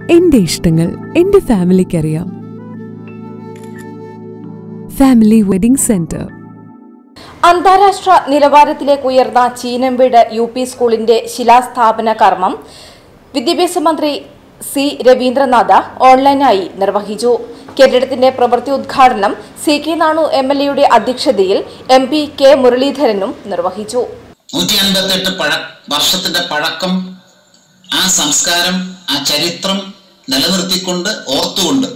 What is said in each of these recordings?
എന്റെ ഇഷ്ടങ്ങൾ എന്റെ ഫാമിലിക്കറിയാം ഫാമിലി വെഡിംഗ് സെന്റർ അന്താരാഷ്ട്ര നിലവാരത്തിലേക്ക് ഉയർന്ന ചീനംവീട് യു പി സ്കൂളിന്റെ ശിലാസ്ഥാപന കർമ്മം വിദ്യാഭ്യാസ മന്ത്രി സി രവീന്ദ്രനാഥ് ഓൺലൈനായി നിർവഹിച്ചു കെട്ടിടത്തിന്റെ പ്രവൃത്തി ഉദ്ഘാടനം C K Nanu M L എയുടെ അധ്യക്ഷതയിൽ എം പി കെ മുരളീധരനും നിർവഹിച്ചു നൂറ്റി അൻപത്തെട്ട് പഴ വർഷത്തിന്റെ പഴക്കം ആ സംസ്കാരം ആ ചരിത്രം നിലനിർത്തിക്കൊണ്ട് ഓർത്തുകൊണ്ട്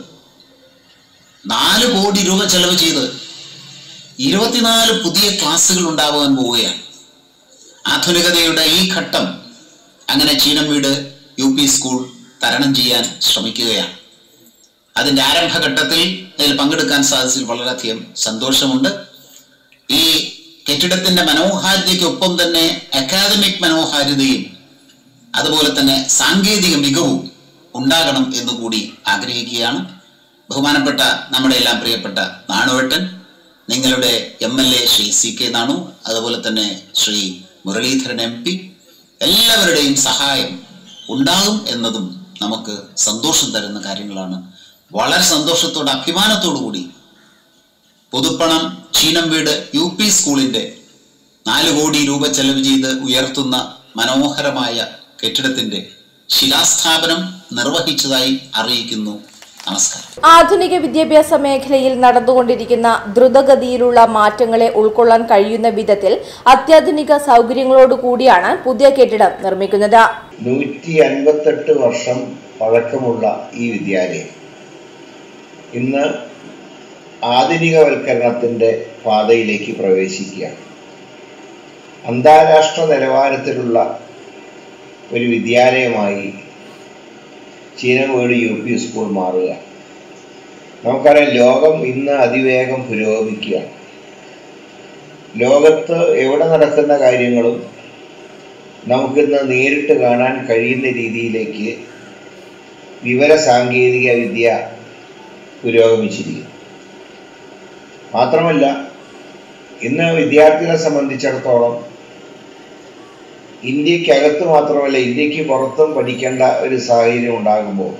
നാല് കോടി രൂപ ചെലവ് ചെയ്ത് ഇരുപത്തിനാല് പുതിയ ക്ലാസ്സുകൾ ഉണ്ടാവാൻ പോവുകയാണ് ആധുനികതയുടെ ഈ ഘട്ടം അങ്ങനെ ചീനംവീട് യു പി സ്കൂൾ തരണം ചെയ്യാൻ ശ്രമിക്കുകയാണ് അതിന്റെ ആരംഭഘട്ടത്തിൽ ഇതിൽ പങ്കെടുക്കാൻ സാധിച്ചതിൽ വളരെയധികം സന്തോഷമുണ്ട് ഈ കെട്ടിടത്തിന്റെ മനോഹാരിതയ്ക്കൊപ്പം തന്നെ അക്കാദമിക് മനോഹാരിതയും അതുപോലെ തന്നെ സാങ്കേതിക മികവും ഉണ്ടാകണം എന്ന് കൂടി ആഗ്രഹിക്കുകയാണ് ബഹുമാനപ്പെട്ട നമ്മുടെ എല്ലാം പ്രിയപ്പെട്ട നാണുവേട്ടൻ നിങ്ങളുടെ M L A Shri C K Nanu അതുപോലെ തന്നെ ശ്രീ മുരളീധരൻ എം പി എല്ലാവരുടെയും സഹായം ഉണ്ടാകും എന്നതും നമുക്ക് സന്തോഷം തരുന്ന കാര്യങ്ങളാണ് വളരെ സന്തോഷത്തോടെ അഭിമാനത്തോടു കൂടി പുതുപ്പണം ചീനംവീട് യു പി സ്കൂളിന്റെ നാല് കോടി രൂപ ചെലവ് ചെയ്ത് ഉയർത്തുന്ന മനോഹരമായ കെട്ടിടത്തിന്റെ ശിലാസ്ഥാപനം നിർവഹിച്ചതായി അറിയിക്കുന്നു നമസ്കാരം ആധുനിക വിദ്യാഭ്യാസ മേഖലയിൽ നടന്നുകൊണ്ടിരിക്കുന്ന ദ്രുതഗതിയിലുള്ള മാറ്റങ്ങളെ ഉൾക്കൊള്ളാൻ കഴിയുന്ന വിധത്തിൽ അത്യാധുനിക സൗകര്യങ്ങളോടുകൂടിയാണ് പുതിയ കെട്ടിടം നിർമ്മിക്കുന്നത് നൂറ്റി അൻപത്തെട്ട് വർഷം പഴക്കമുള്ള ഈ വിദ്യാലയം ഇന്ന് ആധുനികവൽക്കരണത്തിൻ്റെ പാതയിലേക്ക് പ്രവേശിക്കുകയാണ് അന്താരാഷ്ട്ര നിലവാരത്തിലുള്ള ഒരു വിദ്യാലയമായി ചീനമേട് യു പി സ്കൂൾ മാറുക നമുക്കറിയാം ലോകം ഇന്ന് അതിവേഗം പുരോഗമിക്കുകയാണ് ലോകത്ത് എവിടെ നടക്കുന്ന കാര്യങ്ങളും നമുക്കിന്ന് നേരിട്ട് കാണാൻ കഴിയുന്ന രീതിയിലേക്ക് വിവര സാങ്കേതിക വിദ്യ പുരോഗമിച്ചിരിക്കുന്നു മാത്രമല്ല ഇന്ന് വിദ്യാർത്ഥികളെ സംബന്ധിച്ചിടത്തോളം ഇന്ത്യക്കകത്ത് മാത്രമല്ല ഇന്ത്യക്ക് പുറത്തും പഠിക്കേണ്ട ഒരു സാഹചര്യം ഉണ്ടാകുമ്പോൾ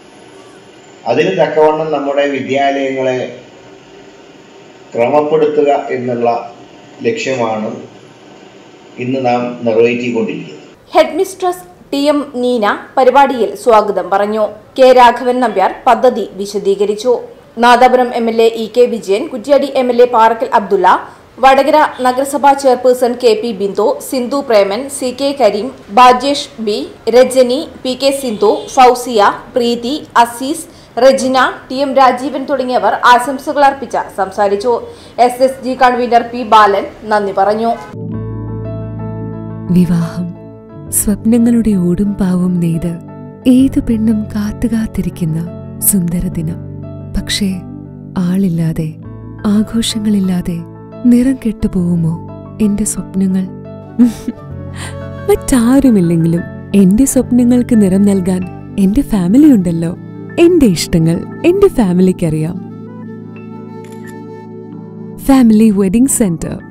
അതിന് തക്കവണ്ണം നമ്മുടെ വിദ്യാലയങ്ങളെ ക്രമപ്പെടുത്തുക എന്നുള്ള ലക്ഷ്യമാണ് ഇന്ന് നാം നിർവഹിച്ചുകൊണ്ടിരിക്കുന്നത് head mistress T M Neena പരിപാടിയിൽ സ്വാഗതം പറഞ്ഞു കെ രാഘവൻ നമ്പ്യാർ പദ്ധതി വിശദീകരിച്ചു Nadapuram M L A E K Vijayan Kuttiadi M L A Parakkal Abdulla Vadakara നഗരസഭാ chairperson K P Bindu Sindhu Preman C K Kareem Bajesh B Rajani P K Sindhu Fousiya Preethi Azeez Regina T M Rajeevan തുടങ്ങിയവർ ആശംസകൾ അർപ്പിച്ച സംസാരിച്ചു S S G convener P Balan നന്ദി പറഞ്ഞു വിവാഹം സ്വപ്നങ്ങളുടെ ഓടും പാവും നെയ്ത് ഏതു പെണ്ണും കാത്തുകാത്തിരിക്കുന്ന സുന്ദര ദിനം പക്ഷേ ആളില്ലാതെ ആഘോഷങ്ങളില്ലാതെ നിറം കെട്ടുപോകുമോ എന്റെ സ്വപ്നങ്ങൾ മറ്റാരുമില്ലെങ്കിലും എന്റെ സ്വപ്നങ്ങൾക്ക് നിറം നൽകാൻ എന്റെ ഫാമിലി ഉണ്ടല്ലോ എന്റെ ഇഷ്ടങ്ങൾ എന്റെ ഫാമിലിക്കറിയാം ഫാമിലി വെഡിംഗ് സെന്റർ